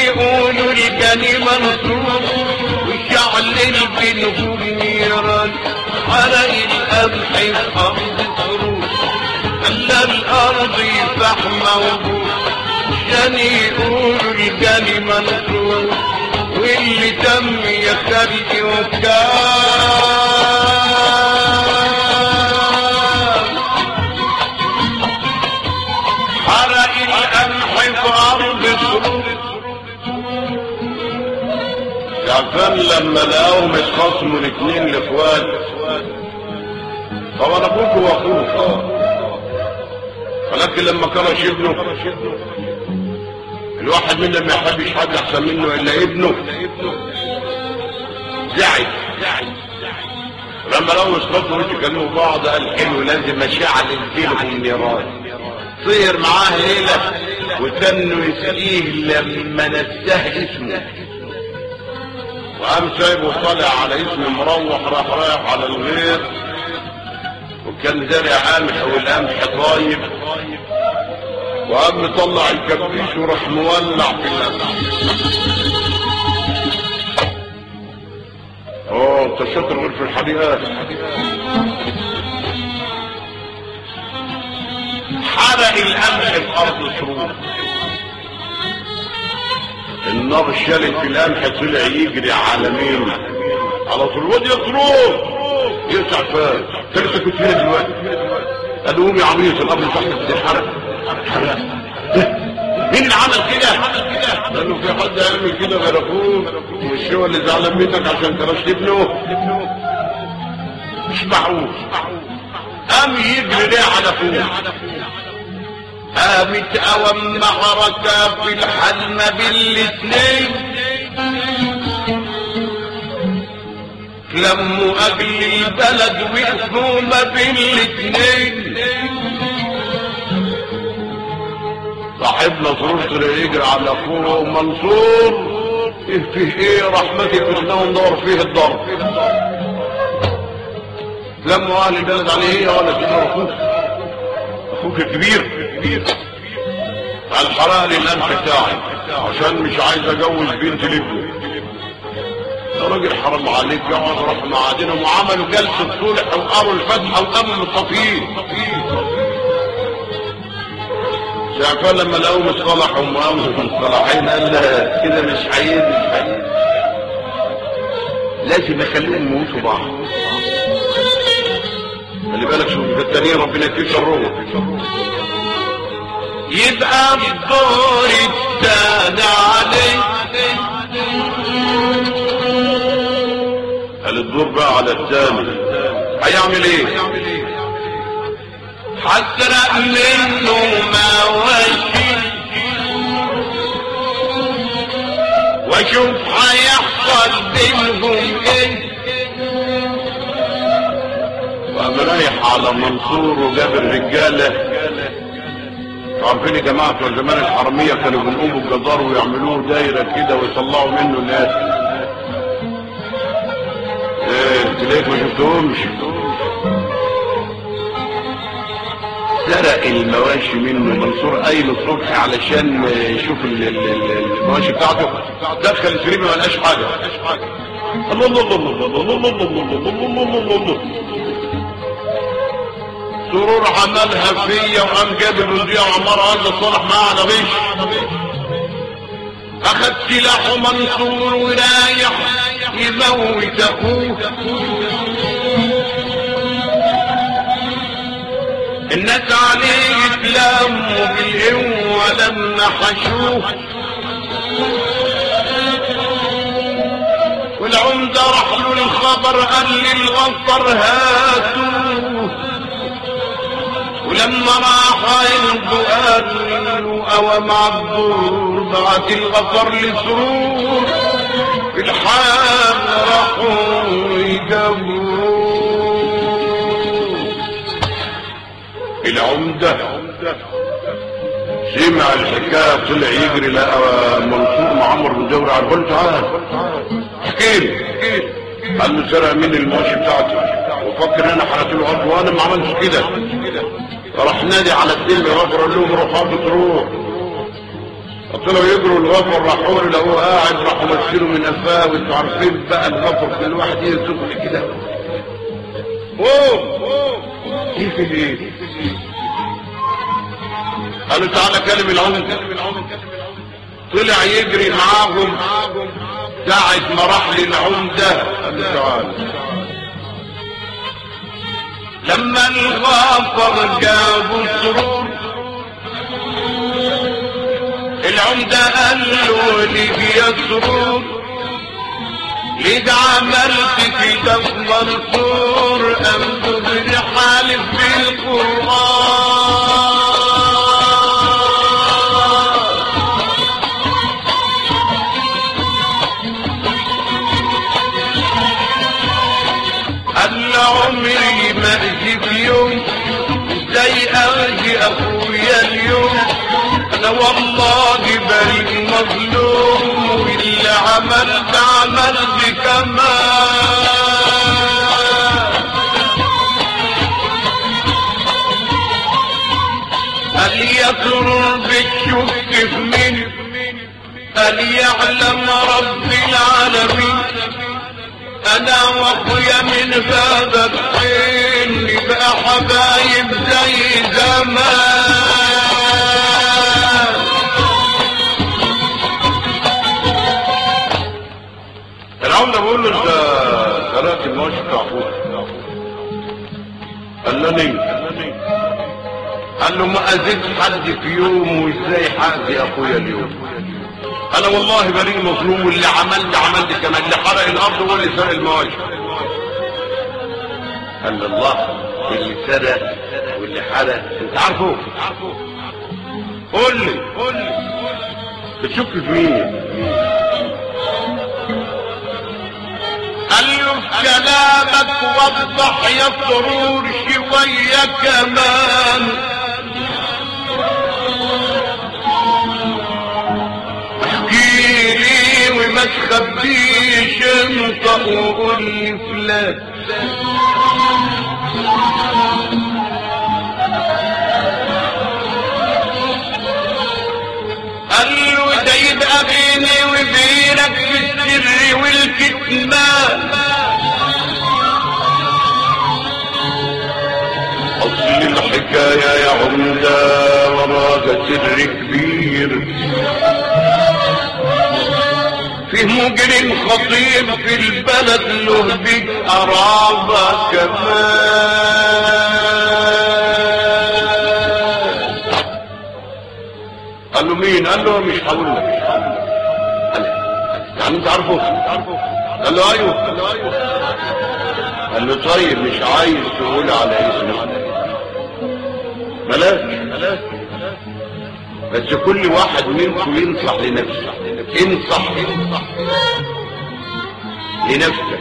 يقولوا الجاني منصور وشعل بينهم نيران حرق القمح في ارض الصروف خلى الارض فحمة وبور عشان يقولوا الجاني منصور واللي تم يا خالتي وكان حرق القمح في ارض الصروف جعفان لما لقاهم اتخاصموا الاثنين الاخوات طبعا ابوك واخوك اه ولكن لما كرش ابنه الواحد منا ما يحبش حد احسن منه الا ابنه زعل لما لقوا اسقطوا يتكلموا بعض قال حلو لازم اشعل بينهم نيران صير معاه ليله وتنوا يسقيه لما نساه اسمه وقام سايبه طالع على اسم مروح راح رايح على الغير وكان زارع قمح والقمح طايب وقام مطلع الكبريش وراح مولع في القمح اه انت شاطر غير في الحديقات حرق القمح في ارض الشروق النار شالت في القمح طلع يجري على مين على طول واد يطلوب يرجع فاز انت كنت فين دلوقتي قال قوم يا عميس الامر تحت الحرق حرق مين اللي عمل كده قال له في حد يعمل كده غير اخوك مش هو اللي زعلان منك عشان كرشت ابنه مش معروف قام يجري ليه على اخوه قامت اوام معركة في الحلمة بالاتنين لموا اجل البلد وقفوا ما بين الاتنين صاحبنا سرور طلع يجري على اخوه منصور ايه فيه ايه رحمتي فتناه وندور فيه الضرب لموا اهل البلد عليه ايه ولا تدور اخوك اخوك الكبير قال حرق لي القمح بتاعي عشان مش عايز اجوز بنت لابنه يا راجل حرام عليك يا عمر راح معادنهم وعملوا جلسه صلح وقروا الفتحه وقاموا مصطفين شعفان لما لقوا مصطلح ومقاموا مصطلحين قال لها كده مش عايز مش عايز لازم اخليهم يموتوا بعض خلي بالك شوف في التانيين ربنا يكفيك شرهم يبقى الدور التاني عليه قال الدور بقى على الثاني هيعمل ايه حسرق منه مواشي واشوف هيحصل بينهم ايه وقام رايح على منصور وجاب الرجاله عارفين يا جماعه بتوع زمان الحراميه كانوا بيقوموا الجدار ويعملوه دايره كده ويطلعوا منه الناس ايه تلاقيك ما شفتهمش سرق المواشي منه منصور قايل الصبح علشان يشوف ال- ال- ال- المواشي بتاعته دخل الفريمه ما لقاش حاجه الله الله الله الله الله الله الله الله الله الله الله الله سرور عملها فيا وقام جاب الرزيع وعمار قال صالح معاه على غش اخد سلاحه منصور ورايح يموت اخوه الناس عليه يتلموا بالقوة لما حشوه والعمدة راح له الخبر قال للغفر هاتوه ولما راح عنده قال له اوام عبدور بعت الغفر لسرور في الحال راحوا يجابوه العمدة سمع الحكاية طلع يجري لقى منصور مع عمر بن دوري على البول تعال احكي لي قال له سرق مني المواشي بتاعتي وفكر انا حرقت له ارض وانا ما عملتش كده فراح نادي على السلم غفر قال لهم روح ارض تروح طلعوا يجروا الغفر راحوا له لقوه قاعد راحوا مسكينه من قفاه وانتوا عارفين بقى الغفر كل واحد يرزقه كده اوه كيف ايه قالوا تعالى كلم العمد طلع يجري معاهم ساعة ما راح للعمدة قال له تعالى لما الغافر جابوا سرور العمدة قال له ليك يا سرور ليك عملت كده في منصور أم بحالف بالقرآن قال عمري ما اجي في يوم زي اجي اخويا اليوم انا والله بريء مظلوم واللي عملت عملت كمان قال يا سرور بتشك في مين قال يعلم رب العالمين انا واخويا من هذا الحين نبقى حبايب زي زمان العمدة بيقول له انت سرقت المواشي بتاع اخوك قال له ليه قال له ما اذيت حد في يوم وازاي حقي اخويا اليوم انا والله بريء مظلوم واللي عملت عملت كمان اللي حرق الارض هو اللي سرق المواشي قال له الله اللي سرق واللي حرق انت عارفه قول لي قول لي بتشك في مين قال له في كلامك وضح يا سرور شوية كمان احكي لي وما تخبيش انت وقول لي فلان قال له ده يبقى بيني وبينك في السر والكتمان أصل الحكاية يا عمدة وراها سر كبير فيه مجرم خطير في البلد له بيت قرابة كمان قال له مين قال له مش هقول لك مش هقول لك قال يعني انت عارفه قال له ايوه قال له ايوه قال له طيب مش عايز تقول على اسمه بلاش بلاش بس كل واحد منكم ينصح لنفسه انصح لنفسك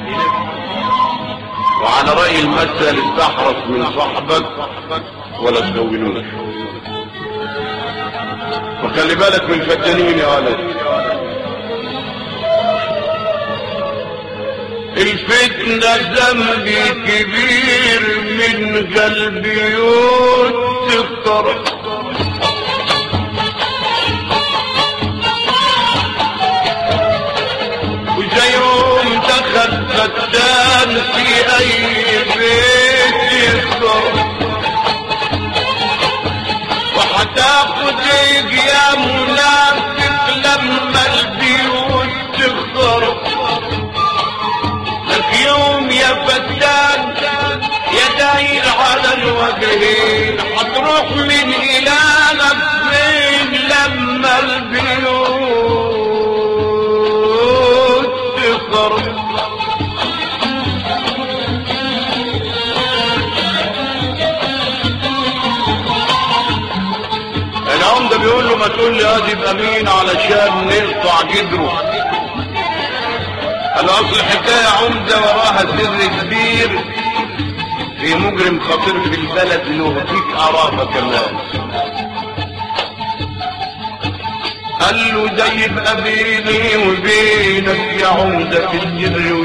وعلى رأي المثل استحرص من صاحبك ولا تخونوش وخلي بالك من الفتانين يا ولد الفتنة ذنب كبير من قلبي يتكر وزي يوم دخل فتان في اي بيت يكسر وهتاخد يا منافق لما البيوت تخسر لك يوم يا فتان يا داير على الوجهين هتروح من إلهك فين لما البيوت تخرج العمدة بيقول له ما تقول لي ادي بامين علشان نقطع جدره قال له اصل الحكايه عمده وراها سر كبير في مجرم خطير في البلد له فيك قرابه كمان قال له ده يبقى بيني وبينك يا عمده في الجر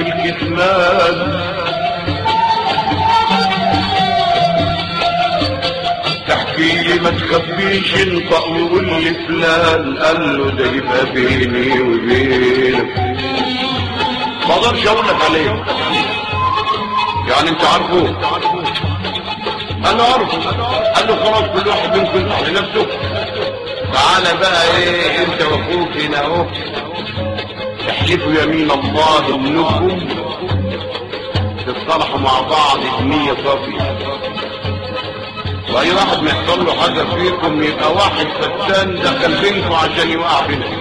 والكتمان تحكي حبيبي ما تخبيش انطق وقول لي فلان قال له ده يبقى بيني وبينك ما اقدرش اقول لك عليه يعني انت عارفه انا عارفه قال له خلاص كل واحد منكم يفتح لنفسه تعالى بقى ايه انت واخوك هنا اهو احلفوا يمين الله انكم تتصالحوا مع بعض بنية صافية واي واحد ما يحصل له حاجة فيكم يبقى واحد فتان دخل بينكم عشان يوقع بينكم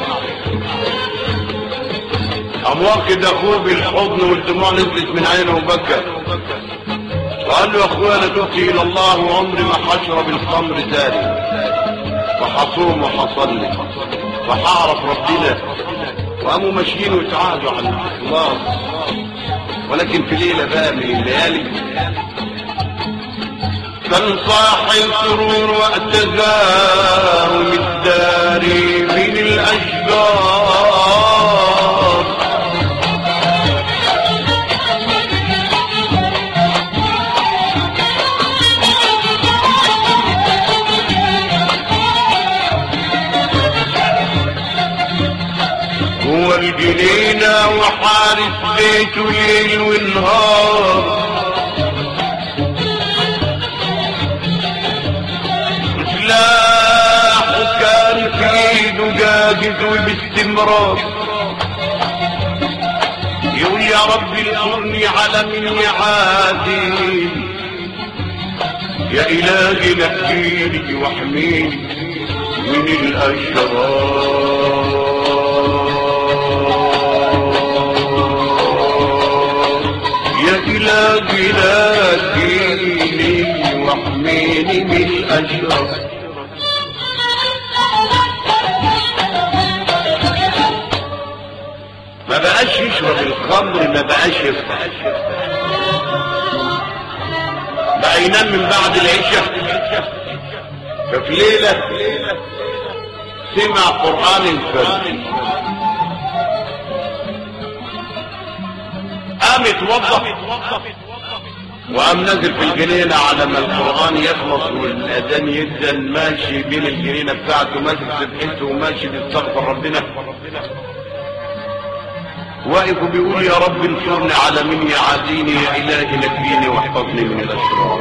قام واخد اخوه بالحضن والدموع نزلت من عينه وبكى وقال له يا اخويا انا تبت الى الله وعمري ما هشرب الخمر تاني وحصوم وحصلي وحعرف ربنا وقاموا ماشيين وتعادوا على الاخلاص ولكن في ليله بقى من الليالي كان صاحي السرور واعتذار مداري من الاشجار هو الجنينة وحارس بيته ليل ونهار سلاحه كان في ايده جاهز وباستمرار يقول يا رب انصرني على من يعادي يا إلهي نجيني واحميني من الأشرار يا إلهي نجيني واحميني من الأشرار ما بقاش يشرب الخمر ما بقاش يفرح بقى ينام من بعد العشاء ففي ليلة سمع قرآن الفجر قام اتوضى وقام نازل في الجنينة على ما القرآن يخلص والأذان يدن ماشي بين الجنينة بتاعته ماسك سبحته وماشي بيستغفر ربنا واقف وبيقول يا رب انصرني على من يعاديني يا إلهي نجيني واحفظني من الأشرار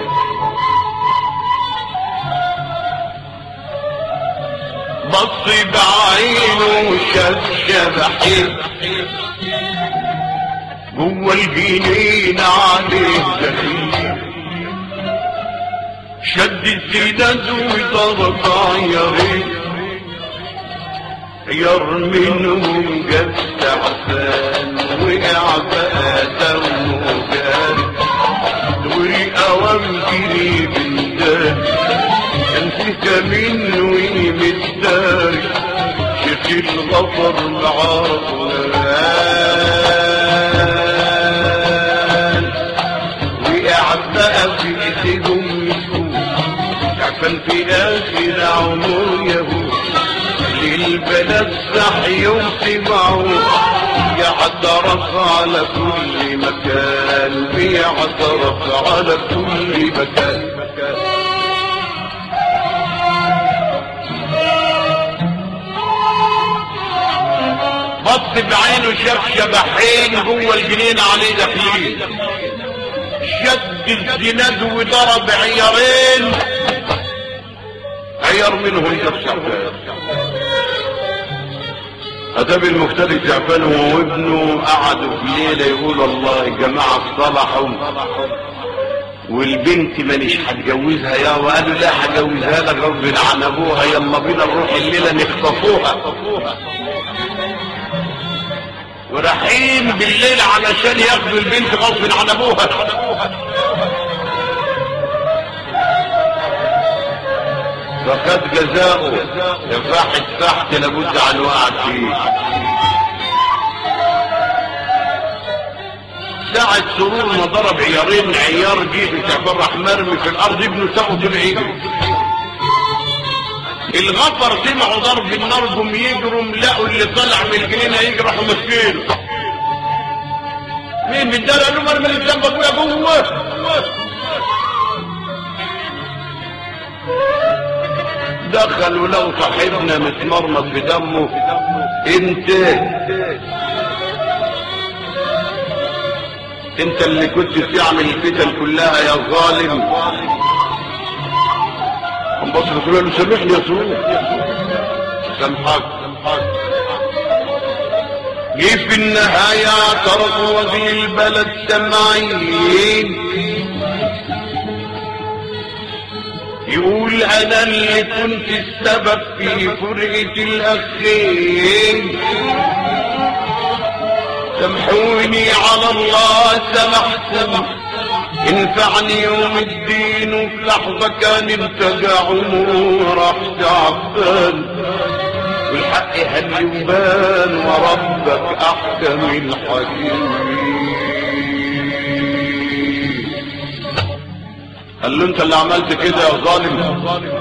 بص بعينه شاف شبحي جوه الجنين عليه دخيل شد الزينة وضرب عيارين عيار منهم جاب تعبان وقع بقى دمه جاري ورقة وامجري بالدار كان فيك منه مداري شيخ الغفر معاه وقع بقى في ايديهم يسوع عفن في اخر عمر يهود للبلد صح يوم سمعوا يعترف على كل مكان بيعترف على كل مكان بص بعينه شاف شبحين جوه الجنينة عليه داخلين شد الزناد وضرب عيارين عيار منهم جاب شعبان أداب المختلف جعفان هو وابنه قعدوا في ليلة يقول الله الجماعة اصطلحوا والبنت مانيش هتجوزها يا وقالوا لا هجوزها لك غصب عن ابوها يلا بينا نروح الليلة نخطفوها ورايحين بالليل علشان ياخدوا البنت غصب عن ابوها فقد جزاؤه يفاح السحت لابد عن وقع فيه ساعة سرور ما ضرب عيارين عيار جيب تفرح مرمي في الارض ابنه ساقط العيد الغفر سمعوا ضرب النار جم يجروا لقوا اللي طلع من الجنينه يجرحوا مسكينه مين من ده قال له مرمي اللي جنبك ويا جوه دخلوا لو صاحبنا متمرمط بدمه انت انت اللي كنت تعمل الفتن كلها يا ظالم قام بص رسول الله سامحني يا سرور سامحك جه في النهاية اعترف وزير البلد سمعين يقول انا اللي كنت السبب في فرقة الاخين سامحوني على الله سمحتم انفعني يوم الدين وفي لحظة كان انتجع راح تعبان والحق هل يبان وربك احكم الحكيمين قال له انت اللي عملت كده يا ظالم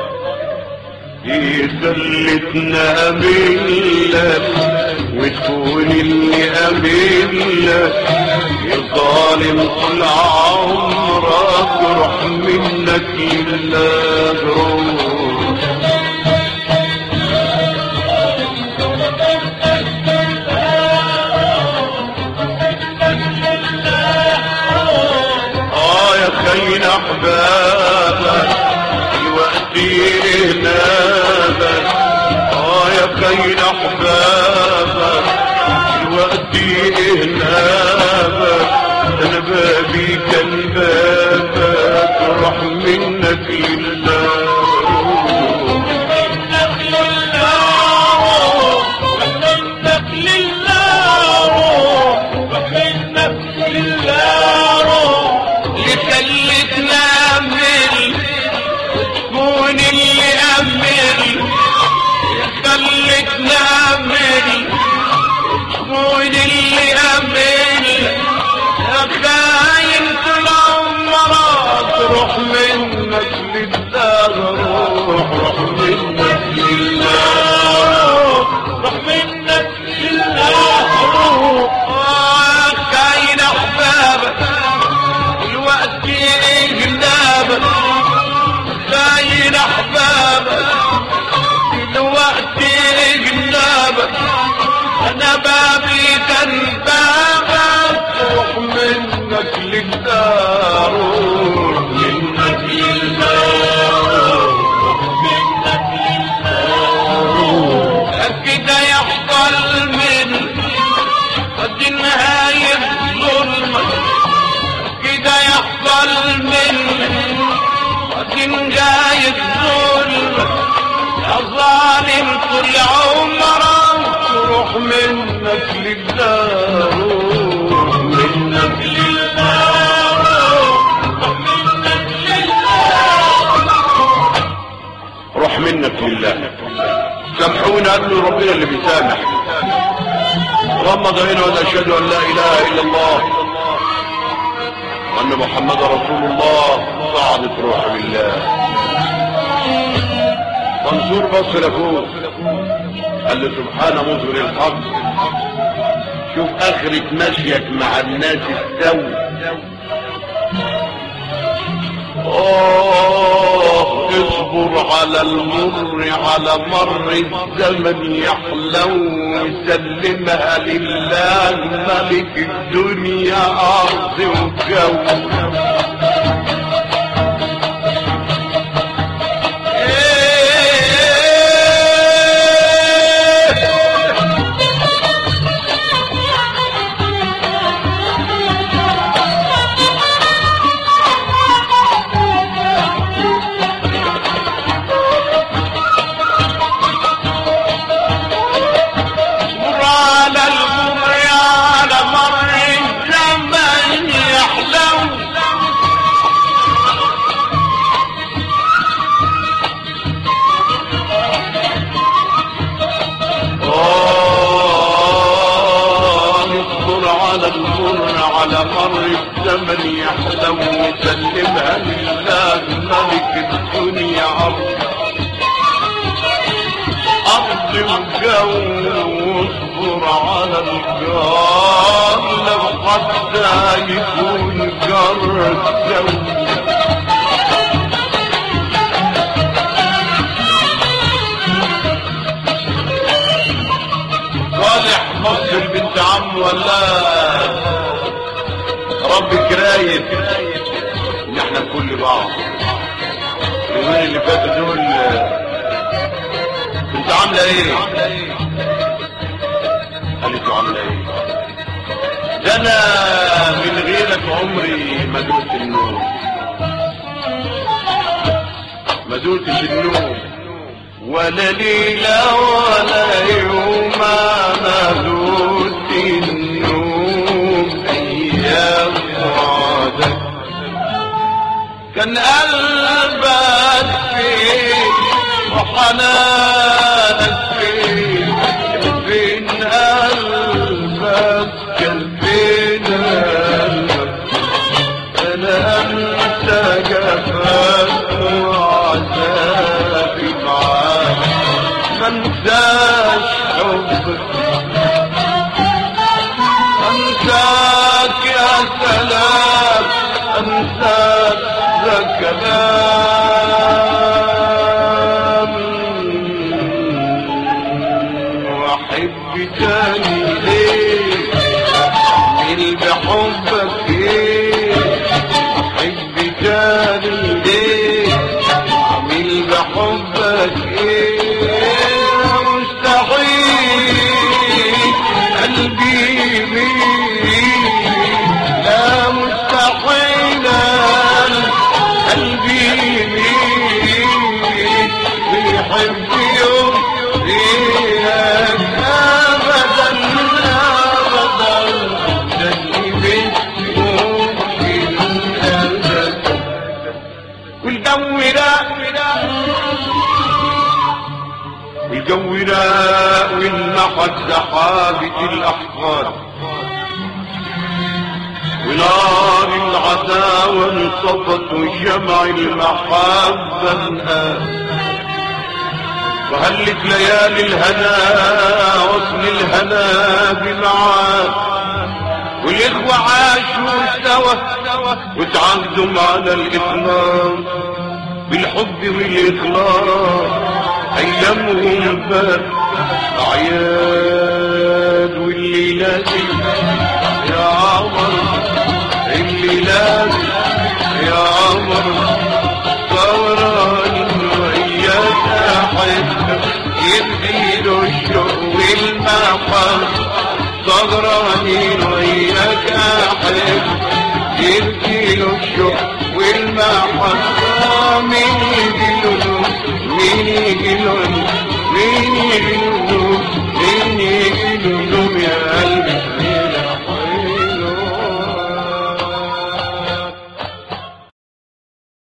دي خلتنا امين لك وتكون اللي امين لك يا ظالم طول عمرك روح منك لله روح اه يا خين احبابك الوقت هنابك اه يا خين احبابك الوقت هنابك انا بابي كان بابك روح منك لله خلتنا امل تكون اللي امل خلتنا امل تكون اللي امل يا خاين طول عمرك روح منك لله روح روح منك لله روح منك لله روح آه، خاين احبابك الوقت يغلبك خاين احبابك الوقت يغلبك انا بابي كان بابك روح منك لله روح منك لله كده يحصل من قد نهاية ظلمك كده يحصل من قد نهاية ظلمك يا ظالم طول عمرك روح منك لله روح منك لله روح منك لله سامحونا قال له ربنا اللي بيسامح غمض عينه ولا اشهد ان لا اله الا الله وان محمد رسول الله صعدت روح بالله منصور بص لاخوه قال له سبحان مظهر الحق شوف اخرة مشيك مع الناس السوء آه اصبر على المر على مر الزمن يحلو وسلمها لله ملك الدنيا أرض وجو مر على المر على مر الزمن يحلو آه اصبر على المر على مر الزمن يحلو وسلمها لله ملك الدنيا عرض أرض وجو اصبر على الجار لو حتى يكون جار الزوج بص لبنت عم ولا ربك رايد ان احنا نكون لبعض اليومين اللي فاتوا دول كنت عامله ايه قالت له عامله ايه ده انا من غيرك عمري ما دوت النوم ما دوتش النوم ولا ليلة ولا يوم ما دوت النوم أيام وعدك كان قلبك فين وحنانك فين كان فين قلبك كان فين قلبك انا انت جفاك وعذابي معاك ما انساش حبك انساك يا سلام انساك ذا كلام واحب تاني ليه مين بحبك ايه احب تاني ليه عميل بحبك ايه مستحيل قلبي يميل لا مستحيل قلبي يميل بيحب يوم غيرك ابدا ابدا ده اللي مش ممكن ابدا والجو راق والجو راق والنحت سحابة الأحقاد ونار العداوة انصفت وشمع المحبة انقاد وهلت ليالي الهنا وصل الهنا بمعاد والإخوة عاشوا سوا وتعاقدوا على الإتمام بالحب والإخلاص أيامهم فات أعياد واللي لازم يا عمر اللي لازم يا عمر ثوران وإياك أحبك يبديله الشوق والمحب صغرانين وإياك أحبك يبديله الشوق والمحبة مين يجيله مين يجيله مين يجيله مين يجيله يا قلبي